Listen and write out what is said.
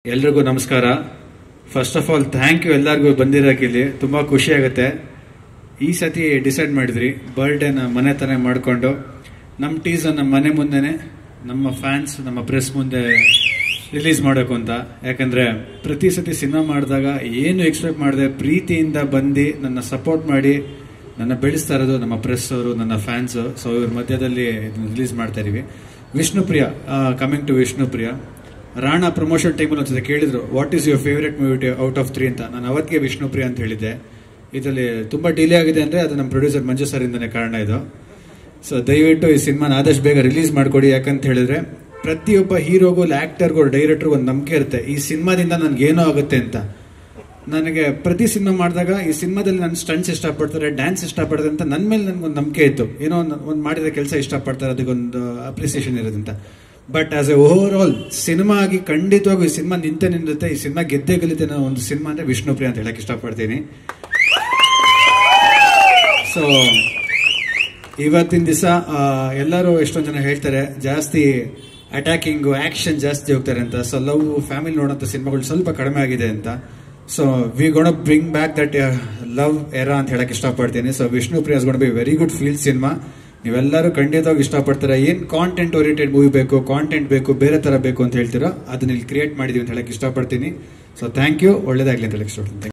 ಎಲ್ರಿಗೂ ನಮಸ್ಕಾರ first of all thank you ಎಲ್ಲರಿಗೂ ಬಂದಿರೋಕೆ ಇಲ್ಲಿ ತುಂಬ ಖುಷಿ ಆಗುತ್ತೆ ಈ ಸತಿ ಡಿಸೈಡ್ ಮಾಡಿದ್ರಿ ಬರ್ಡೇನ ಮನೆ ತಾನೇ ಮಾಡಿಕೊಂಡು ನಮ್ಮ ಟೀಸರ್ ನಮ್ಮ ಮನೆ ಮುಂದೆನೆ ನಮ್ಮ ಫ್ಯಾನ್ಸ್ ನಮ್ಮ ಪ್ರೆಸ್ ಮುಂದೆ ರಿಲೀಸ್ ಮಾಡಬೇಕು ಅಂತ ಯಾಕಂದ್ರೆ ಪ್ರತಿ ಸತಿ ಸಿನಿಮಾ ಮಾಡಿದಾಗ ಏನು ಎಕ್ಸ್ಪೆಕ್ಟ್ ಮಾಡಿದೆ ಪ್ರೀತಿಯಿಂದ ಬಂದು ನನ್ನ ಸಪೋರ್ಟ್ ಮಾಡಿ ನನ್ನ ಬೆಳೆಸ್ತಾ ಇರೋದು ನಮ್ಮ ಪ್ರೆಸ್ ಅವರು ನನ್ನ ಫ್ಯಾನ್ಸ್ ಸೊ ಇವ್ರ ಮಧ್ಯದಲ್ಲಿ ರಿಲೀಸ್ ಮಾಡ್ತಾ ಇದೀವಿ Vishnupriya coming to Vishnupriya Rana promotion ಟೈಮಲ್ಲಿ ಒಂದ್ಸತಿ ಕೇಳಿದ್ರು what is your favourite movie out of three ಅಂತ ನಾನು ಅವತ್ತಿಗೆ ವಿಷ್ಣುಪ್ರಿಯ ಅಂತ ಹೇಳಿದ್ದೆ ಇದರಲ್ಲಿ ತುಂಬಾ ಡಿಲೇ ಆಗಿದೆ ಅಂದ್ರೆ ಅದು ನಮ್ಮ ಪ್ರೊಡ್ಯೂಸರ್ ಮಂಜು ಸರ್ ಇಂದನೇ ಕಾರಣ ಇದು ಸೊ ದಯವಿಟ್ಟು ಈ ಸಿನಿಮಾನ ಆದಷ್ಟು ಬೇಗ ರಿಲೀಸ್ ಮಾಡ್ಕೊಡಿ ಯಾಕಂತ ಹೇಳಿದ್ರೆ ಪ್ರತಿಯೊಬ್ಬ ಹೀರೋಗೂ ಆಕ್ಟರ್ಗೂ ಡೈರೆಕ್ಟರ್ಗೂ ಒಂದು ನಂಬಿಕೆ ಇರುತ್ತೆ ಈ ಸಿನಿಮಾದಿಂದ ನನ್ಗೆ ಏನೋ ಆಗುತ್ತೆ ಅಂತ ನನಗೆ ಪ್ರತಿ ಸಿನಿಮಾ ಮಾಡಿದಾಗ ಈ ಸಿನಿಮಾದಲ್ಲಿ ನನ್ನ ಸ್ಟಂಟ್ಸ್ ಇಷ್ಟಪಡ್ತಾರೆ ಡ್ಯಾನ್ಸ್ ಇಷ್ಟಪಡ್ತಾರೆ ಅಂತ ನನ್ನ ಮೇಲೆ ನನಗೊಂದು ನಂಬಿಕೆ ಇತ್ತು ಏನೋ ಒಂದು ಒಂದು ಮಾಡಿದ ಕೆಲಸ ಇಷ್ಟಪಡ್ತಾರೆ ಅದಕ್ಕೊಂದು ಅಪ್ರಿಸಿಯೇಷನ್ ಇರೋದಂತ but as a overall cinema ಆಗಿ ಖಂಡಿತವಾಗೂ ಈ ಸಿನಿಮಾ ನಿಂತೆ ನಿಲ್ಲುತ್ತೆ ಈ ಸಿನಿಮಾ ಗೆದ್ದೇ ಗೆಲ್ಲುತ್ತೆ ಅನ್ನೋ ಒಂದು ಸಿನಿಮಾ ಅಂದ್ರೆ ವಿಷ್ಣುಪ್ರಿಯ ಅಂತ ಹೇಳಕ್ ಇಷ್ಟಪಡ್ತೀನಿ ಸೊ ಇವತ್ತಿನ ದಿವಸ ಎಲ್ಲರೂ ಎಷ್ಟೊಂದು ಜನ ಹೇಳ್ತಾರೆ ಜಾಸ್ತಿ ಅಟ್ಯಾಕಿಂಗ್ ಆಕ್ಷನ್ ಜಾಸ್ತಿ ಹೋಗ್ತಾರೆ ಅಂತ ಸೊ ಲವ್ ಫ್ಯಾಮಿಲಿ ನೋಡೋಂಥ ಸಿನಿಮಾಗಳು ಸ್ವಲ್ಪ ಕಡಿಮೆ ಆಗಿದೆ ಅಂತ so we gonna bring back that love era ಅಂತ ಹೇಳಕ್ ಇಷ್ಟಪಡ್ತೀನಿ so Vishnupriya's gonna be very good feel cinema ನೀವೆಲ್ಲರೂ ಖಂಡಿತವಾಗಿ ಇಷ್ಟಪಡ್ತಾರೆ ಏನ್ ಕಾಂಟೆಂಟ್ ಓರಿಯೆಂಟೆಡ್ ಮೂವಿ ಬೇಕು ಕಾಂಟೆಂಟ್ ಬೇಕು ಬೇರೆ ತರ ಬೇಕು ಅಂತ ಹೇಳ್ತೀರೋ ಅದನ್ನ ಇಲ್ಲಿ ಕ್ರಿಯೇಟ್ ಮಾಡಿದೀವಿ ಅಂತ ಹೇಳಕ್ ಇಷ್ಟಪಡ್ತೀನಿ ಸೊ ಥ್ಯಾಂಕ್ ಯು ಒಳ್ಳೇದಾಗ್ಲಿ ಅಂತ ಹೇಳಕ್ ಇಷ್ಟಪಡ್ತೀನಿ